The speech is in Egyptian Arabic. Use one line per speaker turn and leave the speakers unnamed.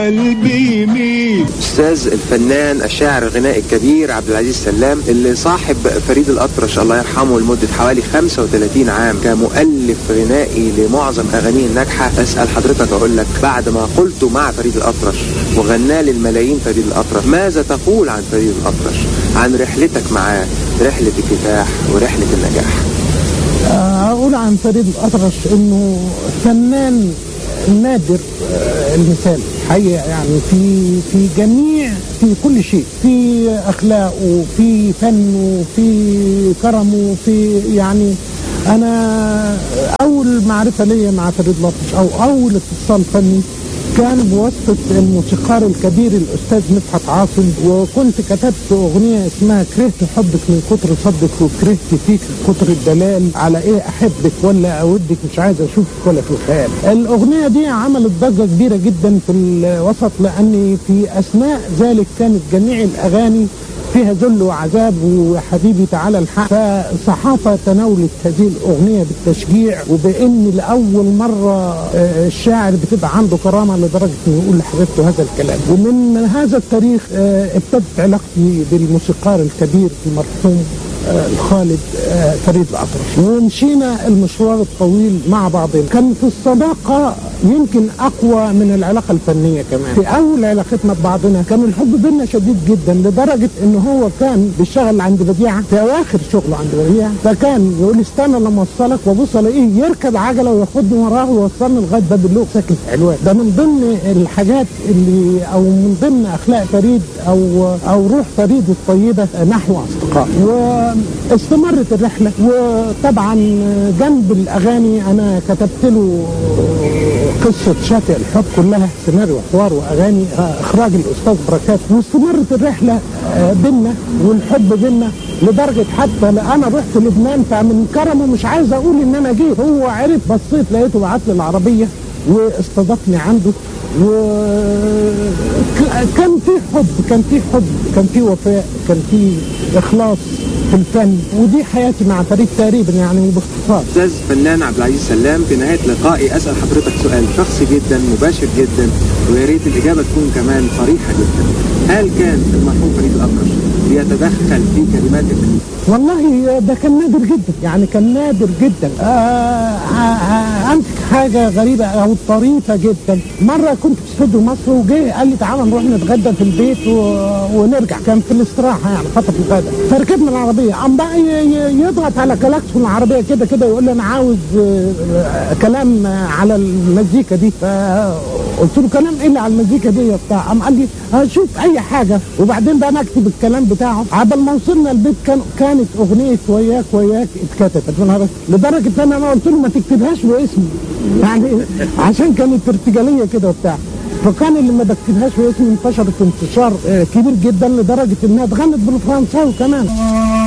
قلبي يميل
استاذ الفنان الشاعر الغنائي الكبير عبد العزيز سلام اللي صاحب فريد الاطرش الله يرحمه لمده حوالي 35 عام كمؤلف غنائي لمعظم اغانيه الناجحه اسال حضرتك اقول لك بعد ما قلت مع فريد الاطرش وغنى للملايين فريد الاطرش ماذا تقول عن فريد الاطرش عن رحلتك معاه رحله الكفاح ورحله النجاح
أقول عن فريد الأطرش إنه فنان نادر آه، المثال حقيقة يعني في في جميع في كل شيء في أخلاقه في فنه في كرمه في يعني أنا أول معرفة ليا مع فريد الأطرش أو أول اتصال فني كان بواسطة الموسيقار الكبير الأستاذ مدحت عاصم وكنت كتبت أغنية اسمها كرهت حبك من كتر صدك وكرهت فيك كتر الدلال على إيه أحبك ولا أودك مش عايز أشوفك ولا في الخيال الأغنية دي عملت ضجة كبيرة جدا في الوسط لأن في أثناء ذلك كانت جميع الأغاني فيها ذل وعذاب وحبيبي تعالى الحق فالصحافة تناولت هذه الأغنية بالتشجيع وبأن لأول مرة آه، الشاعر بتبقى عنده كرامة لدرجة أنه يقول لحبيبته هذا الكلام ومن هذا التاريخ آه، ابتدت علاقتي بالموسيقار الكبير المرحوم آه، الخالد آه، فريد الأطرش ومشينا المشوار الطويل مع بعضنا كان في الصداقة يمكن أقوى من العلاقة الفنية كمان في أول علاقتنا ببعضنا كان الحب بينا شديد جدا لدرجة إن هو كان بيشتغل عند بديعة في أواخر شغله عند بديعة فكان يقول لي استنى لما أوصلك وأبص ألاقيه يركب عجلة وياخدني وراه ويوصلني لغاية باب اللوق ساكن في حلوان ده من ضمن الحاجات اللي أو من ضمن أخلاق فريد أو أو روح فريد الطيبة نحو أصدقاء واستمرت الرحلة وطبعا جنب الأغاني أنا كتبت له قصة شاطئ الحب كلها سيناريو وحوار وأغاني آه، إخراج الأستاذ بركات واستمرت الرحلة آه، بينا والحب بينا لدرجة حتى لا أنا رحت لبنان فمن كرمه مش عايز أقول إن أنا جيت هو عرف بصيت لقيته بعت لي العربية واستضافني عنده وكان في حب كان في حب كان في وفاء كان في إخلاص في الفن ودي حياتي مع فريد تقريبا يعني باختصار
استاذ فنان عبد العزيز سلام في نهايه لقائي اسال حضرتك سؤال شخصي جدا مباشر جدا ويا ريت الاجابه تكون كمان صريحه جدا هل كان المرحوم فريد الاطرش بيتدخل في كلماتك
والله ده كان نادر جدا يعني كان نادر جدا آه آه آه امسك حاجه غريبه او طريفه جدا مره كنت في استوديو مصر وجه قال لي تعالى نروح نتغدى في البيت و... ونرجع كان في الاستراحه يعني فتره الغداء فركبنا العربيه قام بقى ي- ي- يضغط على كلاكسون العربيه كده كده يقول لي انا عاوز آه، آه، كلام آه، على المزيكا دي فقلت له كلام ايه اللي على المزيكا دي يا بتاع قام قال لي هشوف اي حاجه وبعدين بقى انا اكتب الكلام بتاعه عبال ما وصلنا البيت كان كانت اغنيه وياك وياك اتكتبت يا نهار أسود. لدرجه ان انا قلت له ما تكتبهاش باسمي يعني عشان كانت ارتجاليه كده وبتاع فكان اللي ما بكتبهاش باسمي انتشرت انتشار آه، كبير جدا لدرجه انها اتغنت بالفرنساوي كمان